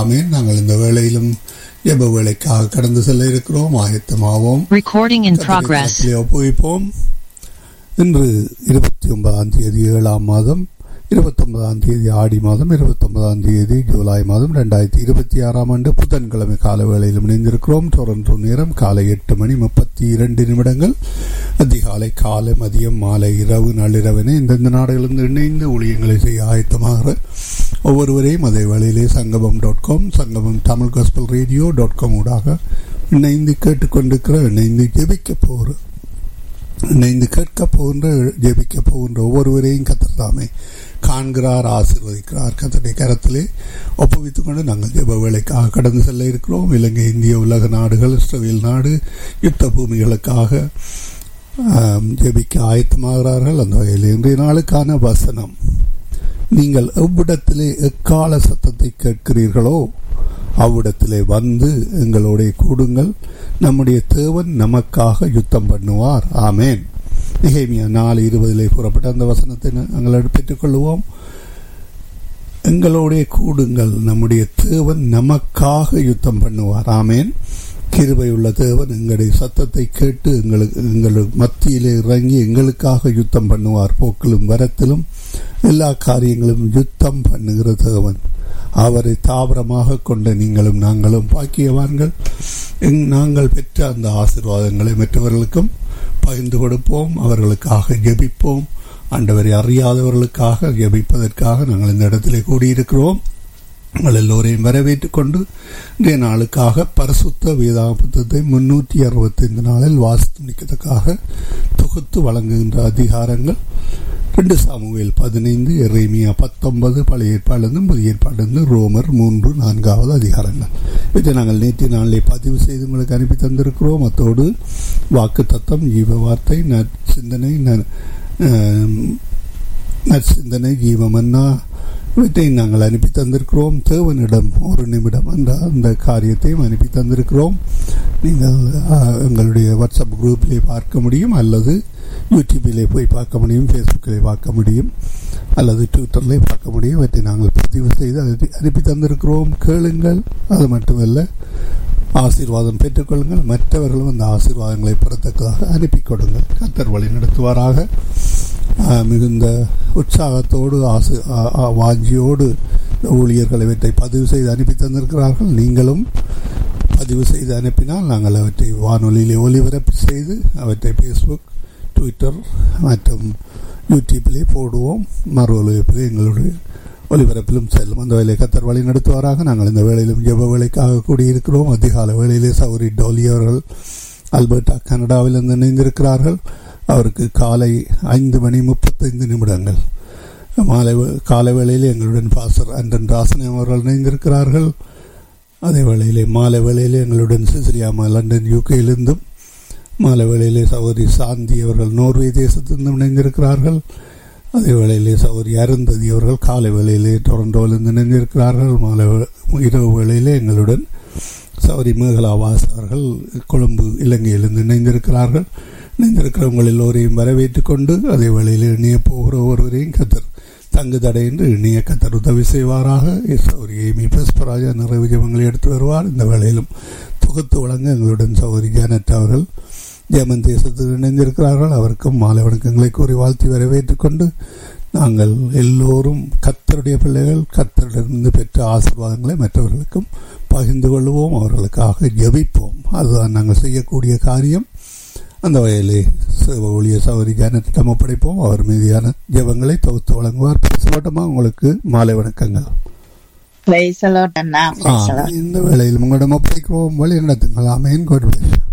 ஆமேன் நாங்கள் இந்த வேளையிலும் ஜெப வேலைக்காக கடந்து செல்ல இருக்கிறோம் ஆயத்தமாவோம் Recording in progress. கர்த்தருடைய ஒப்புவிப்போம் இன்று இருபத்தி ஒன்பதாம் தேதி ஏழாம் மாதம் இருபத்தி ஒன்பதாம் தேதி ஆடி மாதம் இருபத்தி ஒன்பதாம் தேதி ஜூலை மாதம் ரெண்டாயிரத்தி இருபத்தி ஆறாம் ஆண்டு புதன்கிழமை கால வேளையில் இணைந்திருக்கிறோம் டொரண்டோ நேரம் காலை எட்டு மணி முப்பத்தி இரண்டு நிமிடங்கள் அதிகாலை காலை மதியம் மாலை இரவு நள்ளிரவினை இந்தந்த நாடுகளிலிருந்து இணைந்து ஊழியங்களை செய்ய ஆயத்தமாகிற ஒவ்வொருவரையும் அதே வேளையிலே சங்கமம் dot com Sangamam Tamil gospel radio dot com ஊடாக இணைந்து கேட்டுக்கொண்டிருக்கிற இணைந்து ஜெபிக்க போகிற இணைந்து கேட்க போகின்ற ஜெபிக்க போகின்ற ஒவ்வொருவரையும் கத்தர்தாமே காண்கிறார் ஆசீர்வதிக்கிறார் கத்தருடைய கரத்திலே ஒப்புவித்துக் கொண்டு நாங்கள் ஜெப வேலைக்காக கடந்து செல்ல இருக்கிறோம் இலங்கை இந்திய உலக நாடுகள் இஸ்ரேல் நாடு யுத்த பூமிகளுக்காக ஆம், ஜெபிக்க ஆயத்தமாகிறார்கள் அந்த வகையில் இன்றைய நாளுக்கான வசனம் நீங்கள் எவ்விடத்திலே எக்கால சத்தத்தை கேட்கிறீர்களோ அவ்விடத்திலே வந்து எங்களோட கூடுங்கள் நம்முடைய தேவன் நமக்காக யுத்தம் பண்ணுவார் ஆமேன் நிகேமியா நாலு இருபதிலே கூறப்பட்ட அந்த வசனத்தை நாங்கள் பெற்றுக்கொள்வோம் எங்களோட கூடுங்கள் நம்முடைய தேவன் நமக்காக யுத்தம் பண்ணுவார் ஆமேன் கிருபையுள்ள தேவன் எங்களுடைய சத்தத்தை கேட்டு எங்களுக்கு எங்களுக்கு மத்தியிலே இறங்கி எங்களுக்காக யுத்தம் பண்ணுவார் போக்கிலும் வரத்திலும் எல்லா காரியங்களும் யுத்தம் பண்ணுகிற தேவன் அவரை தாவரமாக கொண்ட நீங்களும் நாங்களும் பாக்கியவான்கள் எங்- நாங்கள் பெற்ற அந்த ஆசீர்வாதங்களை மற்றவர்களுக்கும் பகிர்ந்து கொடுப்போம் அவர்களுக்காக ஜெபிப்போம் ஆண்டவரை அறியாதவர்களுக்காக ஜெபிப்பதற்காக நாங்கள் இந்த இடத்திலே கூடியிருக்கிறோம் உங்கள் எல்லோரையும் வரவேற்றுக் கொண்டு இன்றைய நாளுக்காக பரிசுத்த வேதாக புத்தகத்தை முன்னூற்றி அறுபத்தைந்து நாளில் வாசித்து முடிக்கிறதுக்காக தொகுத்து வழங்குகின்ற அதிகாரங்கள் ரெண்டு சாமுவேல் பதினைந்து எரேமியா பத்தொன்பது பழைய ஏற்பாடிலிருந்து புதிய ஏற்பாடிலிருந்து ரோமர் மூன்று நான்காவது அதிகாரங்கள் இதை நாங்கள் நேற்று நாளிலே பதிவு செய்து உங்களுக்கு அனுப்பி தந்திருக்கிறோம் அத்தோடு வாக்கு தத்தம் ஜீவ வார்த்தை நற்சிந்தனை ந- ஆம், நற்சிந்தனை ஜீவமன்னா இவற்றை நாங்கள் அனுப்பி தந்திருக்கிறோம் தேவனிடம் ஒரு நிமிடம் என்ற அந்த காரியத்தையும் அனுப்பி தந்திருக்கிறோம் நீங்கள் ஆ, எங்களுடைய வாட்ஸ்அப் குரூப்பிலே பார்க்க முடியும் அல்லது யூடியூபிலே போய் பார்க்க முடியும் ஃபேஸ்புக்கிலே பார்க்க முடியும் அல்லது ட்விட்டர்லே பார்க்க முடியும் இவற்றை நாங்கள் பதிவு செய்து அனுப்பி- அனுப்பி தந்திருக்கிறோம் கேளுங்கள் அது மட்டுமல்ல ஆசீர்வாதம் பெற்றுக்கொள்ளுங்கள் மற்றவர்களும் அந்த ஆசீர்வாதங்களை பெறத்தக்கதாக அனுப்பி கொடுங்கள் கத்தர் வழி நடத்துவாராக ஆஹ், மிகுந்த உற்சாகத்தோடு ஆசு ஆ- ஆ- வாஞ்சியோடு இந்த ஊழியர்கள் இவற்றை பதிவு செய்து அனுப்பி தந்திருக்கிறார்கள் நீங்களும் பதிவு செய்து அனுப்பினால் நாங்கள் அவற்றை வானொலியிலே ஒலிபரப்பு செய்து அவற்றை ஃபேஸ்புக் ட்விட்டர் மற்றும் யூடியூப்பிலே போடுவோம் மறு ஒலிபரப்பிலே எங்களுடைய ஒலிபரப்பிலும் செல்லும் அந்த வேலை கத்தர் வழி நடத்துவாராக நாங்கள் இந்த வேளையிலும் ஜெப வேலைக்காக கூடியிருக்கிறோம் அதிகாலை வேளையிலே சௌரி டோலி அவர்கள் அல்பர்டா கனடாவிலிருந்து இணைந்திருக்கிறார்கள் அவருக்கு காலை ஐந்து மணி முப்பத்தைந்து நிமிடங்கள் மாலை வே- காலை வேளையில் எங்களுடன் பாசர் அண்டன் ராசன் அவர்கள் இணைந்திருக்கிறார்கள் அதே வேளையிலே மாலை வேளையிலே எங்களுடன் சிசிலியாமா லண்டன் யூகேயிலிருந்தும் மாலை வேளையிலே சகோதரி சாந்தி அவர்கள் நோர்வே தேசத்திலிருந்தும் இணைந்திருக்கிறார்கள் அதே வேளையிலே சகோதரி அருந்ததி அவர்கள் காலை வேளையிலே டொரண்டோவிலிருந்து இணைந்திருக்கிறார்கள் மாலை வே- இரவு வேளையிலே எங்களுடன் சௌரி மேகலா வாஸ் அவர்கள் கொழும்பு இலங்கையிலிருந்து இணைந்திருக்கிறார்கள் இணைந்திருக்கிறவங்கள் எல்லோரையும் வரவேற்றுக் கொண்டு அதே வேளையில் இணைய போகிற ஒருவரையும் கத்தர் தங்கு தடையின்றி இணைய கத்தர் உதவி செய்வாராக சௌரி ஏமி புஷ்பராஜா நிறைவு ஜெபங்களை எடுத்து வருவார் இந்த வேளையிலும் தொகுத்து வழங்க எங்களுடன் சௌரி ஜானட் அவர்கள் ஜெர்மன் தேசத்தில் இணைந்திருக்கிறார்கள் அவருக்கும் மாலை வணக்கங்களை கூறி வாழ்த்தி வரவேற்றுக் கொண்டு நாங்கள் எல்லோரும் கத்தருடைய பிள்ளைகள் கத்தரிடமிருந்து பெற்ற ஆசீர்வாதங்களை மற்றவர்களுக்கும் பகிர்ந்து கொள்வோம் அவர்களுக்காக ஜெபிப்போம் அதுதான் நாங்கள் செய்யக்கூடிய காரியம் அந்த வகையிலே சிவ ஊழிய சௌரி ஜானத்திடம் ஒப்படைப்போம் அவர் மீதியான ஜெபங்களை தொகுத்து வழங்குவார் பேசப்பட்டமா உங்களுக்கு மாலை வணக்கங்கள் Praise the Lord Anna ah, Praise the Lord. இந்த வேளையில் உங்களிடம் ஒப்படைக்கிறோம் வழி நடத்துங்கள் ஆமேன் God bless you.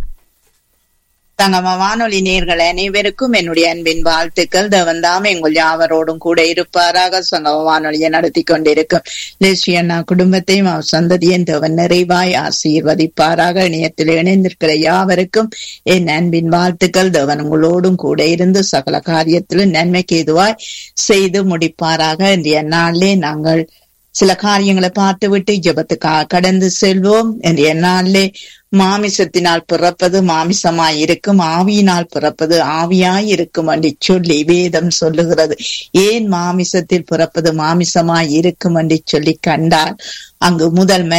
தங்கம வானொலி நேர்கள் அனைவருக்கும் என்னுடைய அன்பின் வாழ்த்துக்கள் தேவன்தாம் எங்கள் யாவரோடும் கூட இருப்பாராக சங்கம வானொலியை நடத்தி கொண்டிருக்கும் லேசி அண்ணா குடும்பத்தையும் அவர் சந்ததியின் தேவன் நிறைவாய் ஆசீர்வதிப்பாராக இணையத்தில் இணைந்திருக்கிற யாவருக்கும் என் அன்பின் வாழ்த்துக்கள் தேவன் உங்களோடும் கூட இருந்து சகல காரியத்திலும் நன்மைக்கு எதுவாய் செய்து முடிப்பாராக இன்றைய நாளிலே நாங்கள் சில காரியங்களை பார்த்துவிட்டு ஜெபத்துக்காக கடந்து செல்வோம் இன்றைய நாளிலே மாமிசத்தினால் பிறப்பது மாமிசமாய் இருக்கும் ஆவியினால் பிறப்பது ஆவியாய் இருக்கும் என்று சொல்லி வேதம் சொல்லுகிறது ஏன் மாமிசத்தில் பிறப்பது மாமிசமாய் இருக்கும் என்று சொல்லி கண்டால் அங்கு முதல்